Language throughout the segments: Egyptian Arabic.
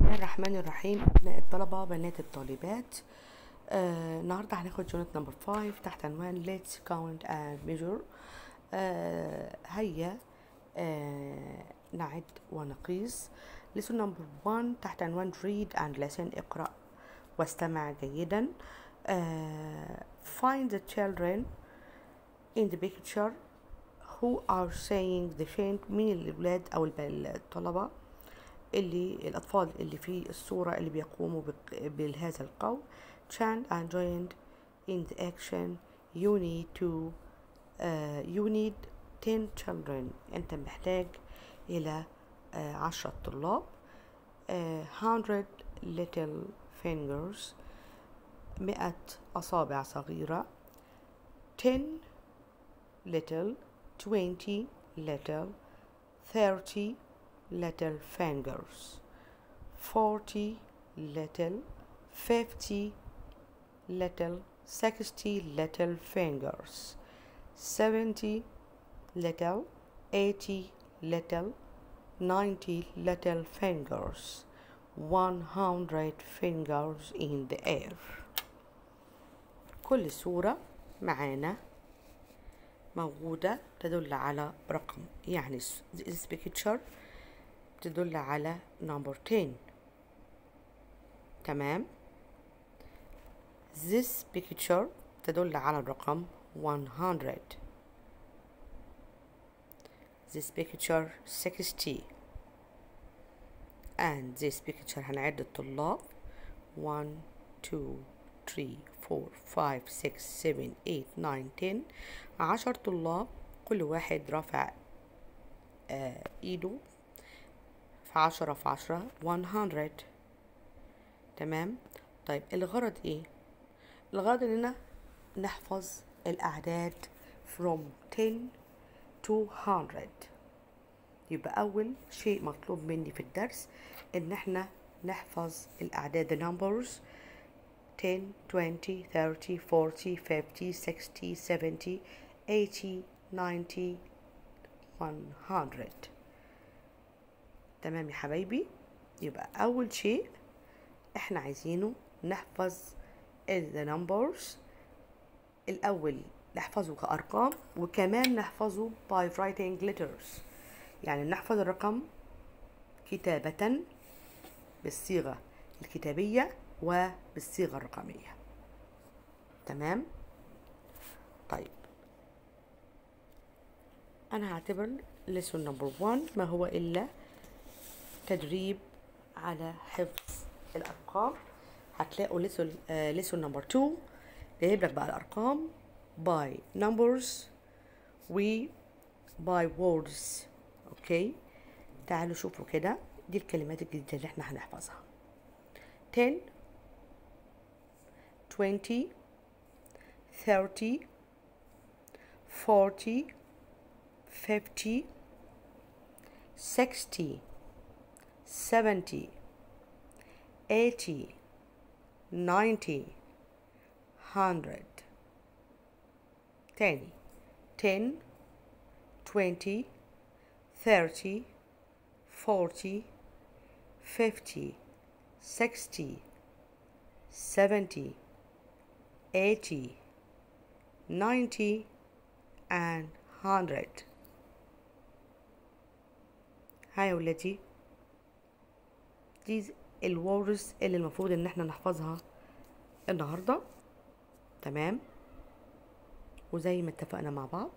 الله الرحمن الرحيم أبناء الطلبة بنات الطالبات آه النهاردة هناخد يونت نمبر 5 تحت عنوان Let's Count and Measure آه هيا آه نعد ونقيس lesson number 1 تحت عنوان Read and Listen اقرأ واستمع جيدا آه Find the children in the picture who are saying the faint مين الأولاد أو الب- الطلبة اللي الأطفال اللي في الصورة اللي بيقوموا بق- بهذا القول chant and joined in the action you need to uh, you need 10 children أنت محتاج إلى uh, عشرة طلاب uh, 100 little fingers مئة أصابع صغيرة 10 little 20 little 30 little fingers 40 little 50 little 60 little fingers 70 little 80 little 90 little fingers 100 fingers in the air كل صورة معانا موجودة تدل على رقم يعني this picture تدل على number 10 تمام this picture تدل على الرقم 100 this picture 60 and this picture هنعد الطلاب 1 2 3 4 5 6 7 8 9 10 عشر طلاب كل واحد رافع آه ايده في عشرة في عشرة 100 تمام طيب الغرض ايه الغرض اننا نحفظ الاعداد from 10 to 100 يبقى اول شيء مطلوب مني في الدرس ان احنا نحفظ الاعداد the numbers 10 20 30 40 50 60 70 80 90 100 تمام يا حبايبي يبقى اول شيء احنا عايزينه نحفظ ال- the numbers الاول نحفظه كارقام وكمان نحفظه by writing letters يعني نحفظ الرقم كتابة بالصيغة الكتابية وبالصيغة الرقمية تمام طيب أنا هعتبر lesson number one ما هو إلا تدريب على حفظ الأرقام هتلاقوا lesson آه lesson number two جايب لك بقى الأرقام by numbers و by words أوكي تعالوا شوفوا كده دي الكلمات الجديدة اللي احنا هنحفظها 10 20 30 40 50 60 70 80 90 100 تاني 10 20 30 40 50 60 70 80 90 and 100 هاي يا ولادي دي الورز اللي المفروض ان احنا نحفظها النهارده تمام وزي ما اتفقنا مع بعض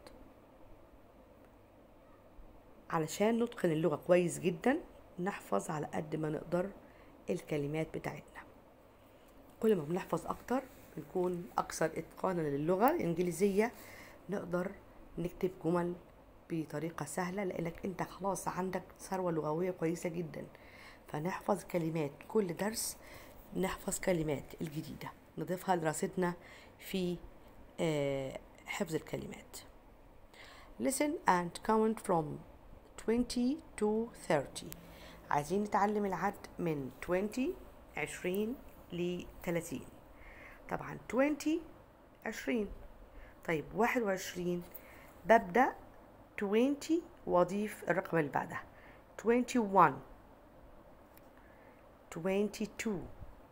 علشان نتقن اللغة كويس جدا نحفظ على قد ما نقدر الكلمات بتاعتنا كل ما بنحفظ اكتر بنكون اكثر اتقانا للغة الانجليزية نقدر نكتب جمل بطريقة سهلة لانك انت خلاص عندك ثروة لغوية كويسة جدا فنحفظ كلمات كل درس نحفظ كلمات الجديدة نضيفها لدراستنا في آه، حفظ الكلمات listen and count from 20 to 30 عايزين نتعلم العد من 20 20 ل 30 طبعا 20 20 طيب 21 ببدأ 20 واضيف الرقم اللي بعدها 21 22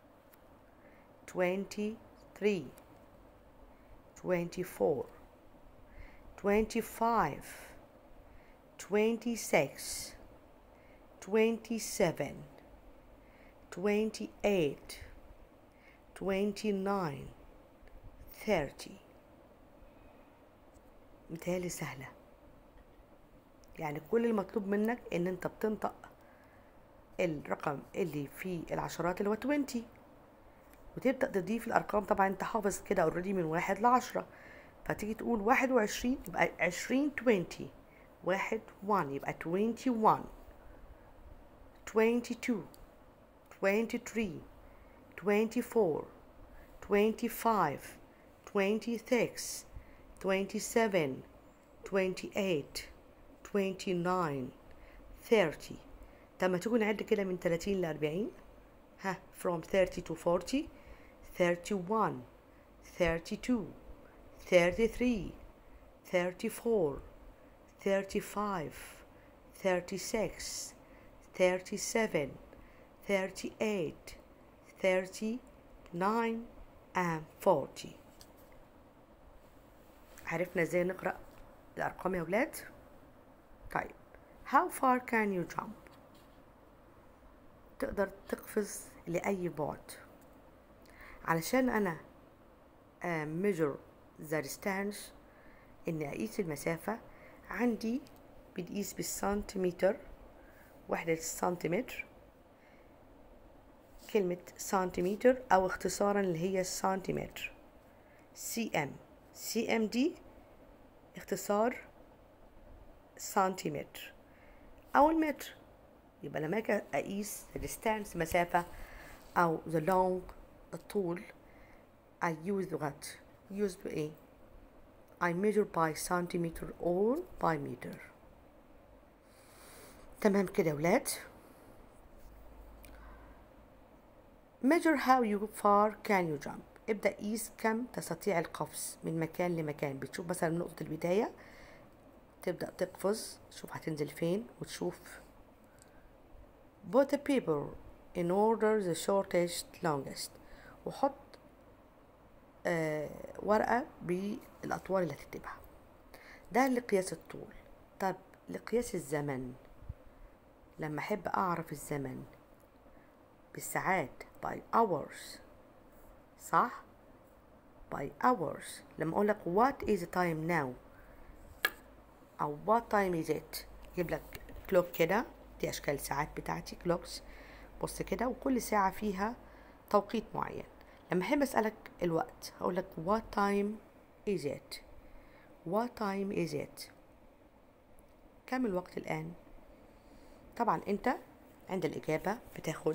23 24 25 26 27 28 29 30 متهيألي سهلة يعني كل المطلوب منك ان انت بتنطق الرقم اللي فيه العشرات اللي هو 20 وتبدأ تضيف الأرقام طبعا انت حافظ كده اوريدي من واحد لعشرة فتيجي تقول واحد وعشرين يبقى عشرين 20 واحد 1 يبقى 21 22 23 24 25 26 27 28 29 30 طب ما تيجي نعد كده من 30 ل 40 ها from 30 to 40 31 32 33 34 35 36 37 38 39 and 40 عرفنا ازاي نقرأ الأرقام يا ولاد؟ طيب how far can you jump؟ تقدر تقفز لأي بعد علشان أنا uh, measure the distance إني أقيس المسافة عندي بنقيس بالسنتيمتر وحدة السنتيمتر كلمة سنتيمتر أو اختصارا اللي هي السنتيمتر سي ام سي ام دي اختصار سنتيمتر أو المتر يبقى لما أجي أقيس الديستانس مسافة أو the long الطول I use what use بإيه I measure by centimeter or by meter تمام كده يا ولاد measure how you far can you jump ابدأ قيس كم تستطيع القفز من مكان لمكان بتشوف مثلا نقطة البداية تبدأ تقفز شوف هتنزل فين وتشوف put the paper in order the shortest longest وحط آه ورقة بالأطوال اللي هتكتبها ده لقياس الطول طب لقياس الزمن لما أحب أعرف الزمن بالساعات by hours صح by hours لما أقول لك what is the time now أو what time is it يجيب لك كلوك كده دي أشكال الساعات بتاعتي كلوكس بص كده وكل ساعة فيها توقيت معين لما أحب أسألك الوقت هقول لك what time is it what time is it كم الوقت الآن طبعا أنت عند الإجابة بتاخد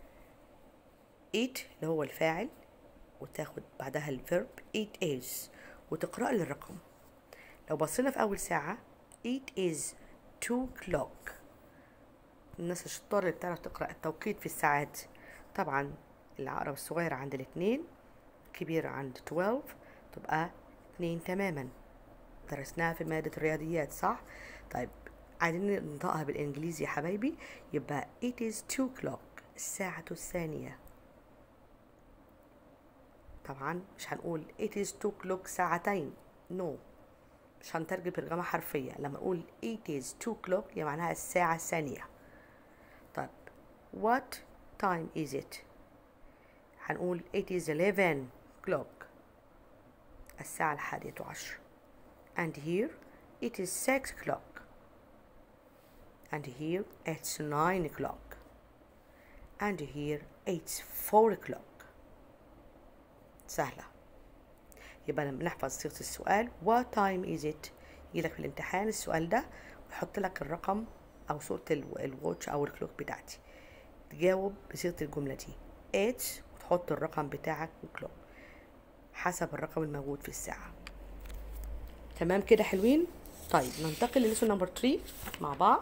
it اللي هو الفاعل وتاخد بعدها الفيرب it is وتقرأ لي الرقم لو بصينا في أول ساعة it is two clock الناس الشطار اللي بتعرف تقرأ التوقيت في الساعات طبعا العقرب الصغير عند الاثنين كبير عند 12 تبقى اتنين تماما درسناها في مادة الرياضيات صح؟ طيب عايزين ننطقها بالإنجليزي يا حبايبي يبقى it is two clock الساعة الثانية طبعا مش هنقول it is two clock ساعتين no مش هنترجم ترجمة حرفية لما أقول it is two clock يعني معناها الساعة الثانية طيب what time is it هنقول it is 11 clock الساعة الحادية عشر and here it is 6 clock and here it's 9 o'clock and here it's 4 o'clock سهلة يبقى لما نحفظ صيغة السؤال what time is it يجيلك في الامتحان السؤال ده ويحط لك الرقم أو صورة الواتش أو الكلوك بتاعتي تجاوب بصيغة الجملة دي اتش وتحط الرقم بتاعك وكلوك حسب الرقم الموجود في الساعة تمام كده حلوين طيب ننتقل لليسون نمبر 3 مع بعض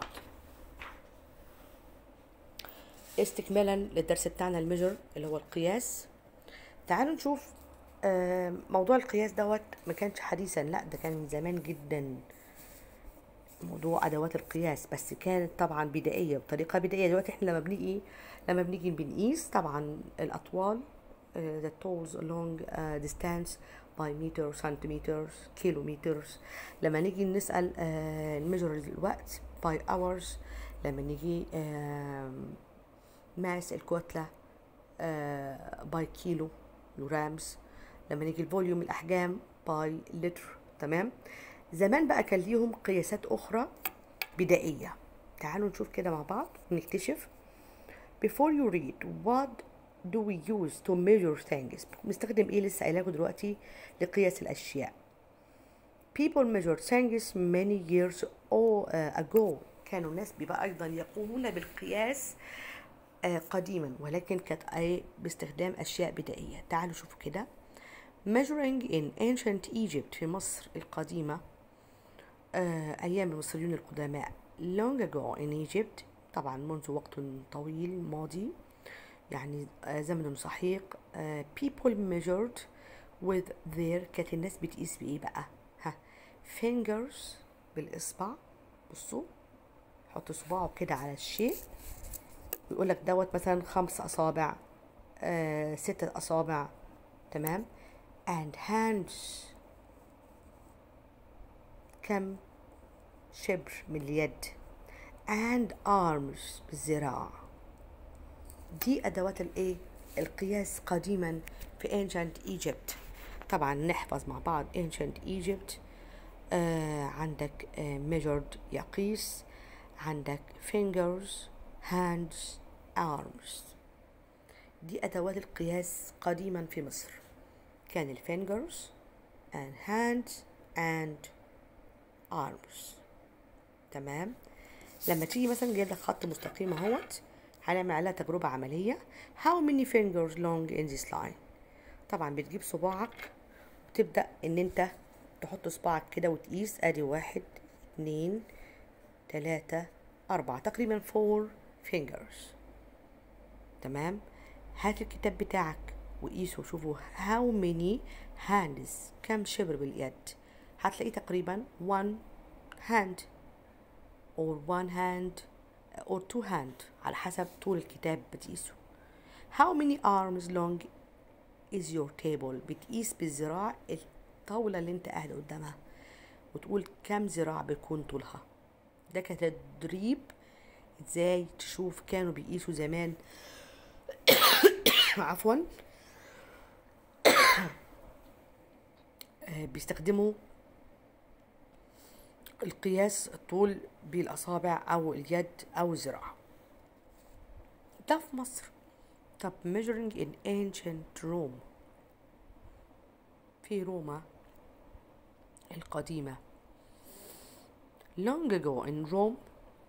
استكمالا للدرس بتاعنا الميجر اللي هو القياس تعالوا نشوف موضوع القياس دوت ما كانش حديثا لا ده كان من زمان جدا موضوع ادوات القياس بس كانت طبعا بدائيه بطريقه بدائيه دلوقتي احنا لما بنيجي لما بنيجي بنقيس طبعا الاطوال uh, the tolls along uh, distance by meter centimeters kilometers لما نيجي نسأل uh, نمجر الوقت by hours لما نيجي uh, ماس الكتلة uh, by كيلو جرامز لما نيجي الفوليوم الأحجام باي لتر تمام زمان بقى كان ليهم قياسات أخرى بدائية تعالوا نشوف كده مع بعض ونكتشف before you read what do we use to measure things بنستخدم ايه لسه قايله دلوقتي لقياس الاشياء people measured things many years ago كانوا الناس بيبقى ايضا يقومون بالقياس قديما ولكن كانت اي باستخدام اشياء بدائيه تعالوا شوفوا كده measuring in ancient Egypt في مصر القديمه ايام المصريين القدماء long ago in Egypt طبعا منذ وقت طويل ماضي يعني زمن سحيق people measured with their كانت الناس بتقيس بإيه بقى ها fingers بالإصبع بصوا حط صباعه كده على الشيء ويقول لك دوت مثلا خمس أصابع آه ستة أصابع تمام and hands كم شبر من اليد and arms بالذراع دي ادوات الايه القياس قديما في ancient Egypt طبعا نحفظ مع بعض ancient Egypt آه عندك آه measured يقيس عندك fingers hands arms دي ادوات القياس قديما في مصر كان الفينجرز and hands and arms تمام لما تيجي مثلا جايب لك خط مستقيم اهوت هنعمل عليها تجربة عملية how many fingers long in this line طبعا بتجيب صباعك وتبدأ ان انت تحط صباعك كده وتقيس ادي واحد اتنين تلاتة اربعة تقريبا four fingers تمام هات الكتاب بتاعك وقيسه وشوفوا how many hands كم شبر باليد هتلاقيه تقريبا one hand or one hand or two hand على حسب طول الكتاب بتقيسه how many arms long is your table بتقيس بالذراع الطاولة اللي انت قاعد قدامها وتقول كم ذراع بيكون طولها ده كتدريب ازاي تشوف كانوا بيقيسوا زمان عفوا بيستخدموا القياس الطول بالأصابع أو اليد أو الذراع ده في مصر طب measuring in ancient Rome في روما القديمة long ago in Rome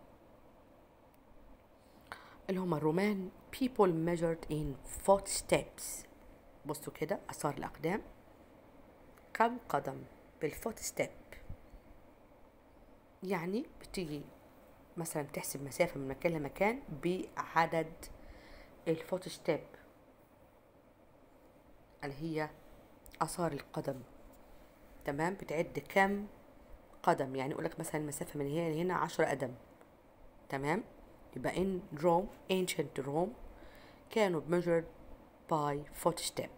اللي هما الرومان people measured in footsteps بصوا كده أثار الأقدام كم قدم بالفوت ستيب يعني بتيجي مثلا تحسب مسافة من مكان لمكان بعدد الفوت ستيب اللي هي آثار القدم تمام بتعد كم قدم يعني يقولك مثلا المسافة من هنا لهنا عشرة قدم تمام يبقى in Rome ancient Rome كانوا measured by footstep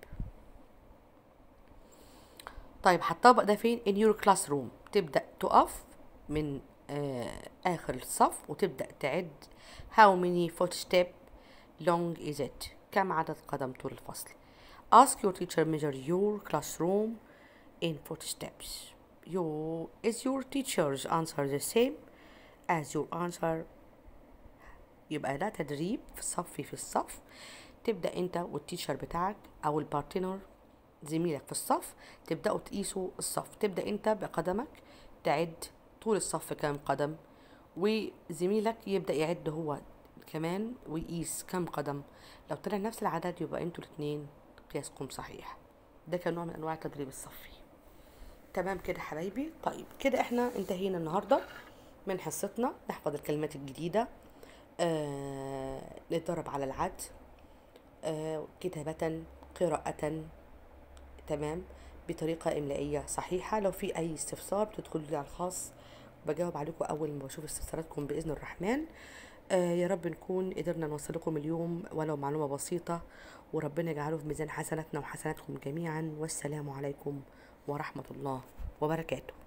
طيب هتطبق ده فين in your classroom تبدأ تقف من آه آخر الصف وتبدأ تعد how many footstep long is it كم عدد قدم طول الفصل ask your teacher measure your classroom in footsteps you is your teacher's answer the same as your answer يبقى ده تدريب في صفي في الصف تبدأ انت والتيشر بتاعك او البارتنر زميلك في الصف تبدأوا تقيسوا الصف تبدأ انت بقدمك تعد طول الصف كام قدم وزميلك يبدأ يعد هو كمان ويقيس كم قدم لو طلع نفس العدد يبقى انتوا الاتنين قياسكم صحيح ده كان نوع من انواع التدريب الصفي تمام كده حبايبي طيب كده احنا انتهينا النهارده من حصتنا نحفظ الكلمات الجديده آه نتدرب على العد آه كتابة قراءة تمام بطريقة إملائية صحيحة لو في أي استفسار بتدخلوا لي على الخاص بجاوب عليكم اول ما بشوف استفساراتكم باذن الرحمن آه يا رب نكون قدرنا نوصل لكم اليوم ولو معلومه بسيطه وربنا يجعله في ميزان حسناتنا وحسناتكم جميعا والسلام عليكم ورحمه الله وبركاته